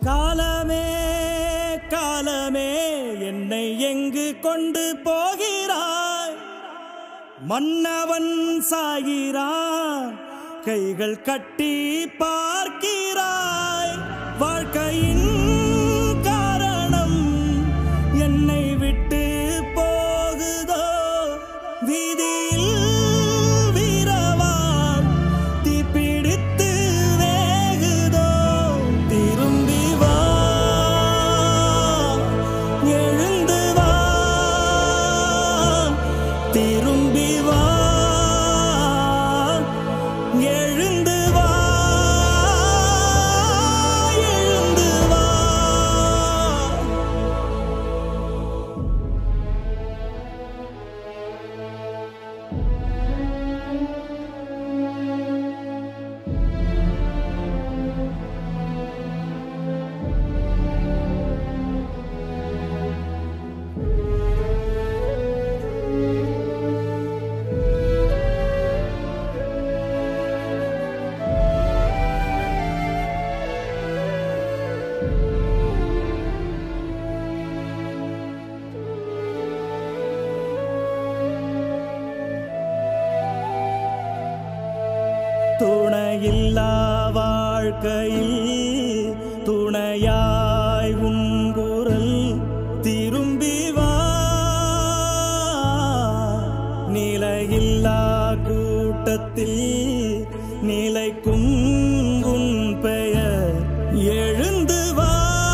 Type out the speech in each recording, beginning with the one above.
காலமே காலமே என்னை எங்கு கொண்டு போகிறாய் மன்னவன் சாகிறான் கைகள் கட்டி பார்க்கிறாய் வாழ்க்கையின் காரணம் என்னை விட்டு போகுதோ வீதியில் வீரவான் தீப்பிடித்து வேகுதோ திரும்பி வா எழுந்து வா திரும்பி வா எழுந்து வா எழுந்து வா துணையில்லா வாழ்க்கையில் துணையாய் உன் குரல் திரும்பி வா நிலையில்லா கூட்டத்தில் நிலைக்கும் உன் பெயர் எழுந்து வா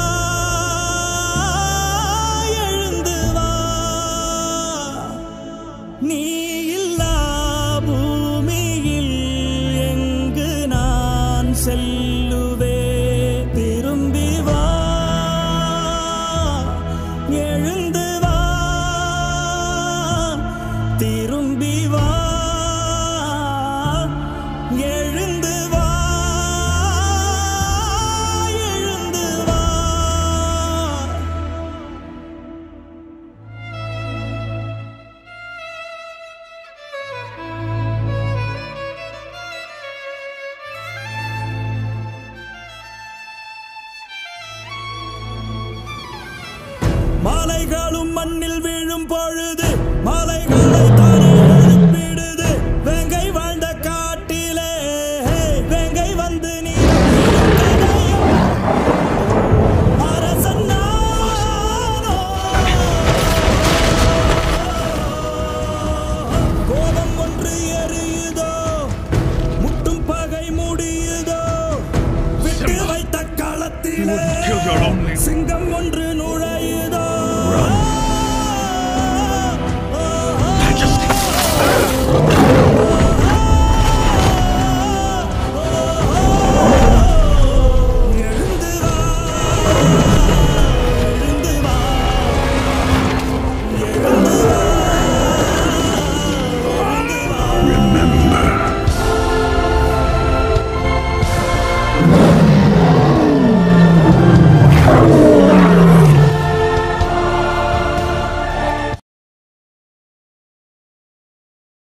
எழுந்து வா நீ இல்லா பூமியில் எங்கு நான் செல்லுவே திரும்பி வா எழுந்து வா திரும்பி வா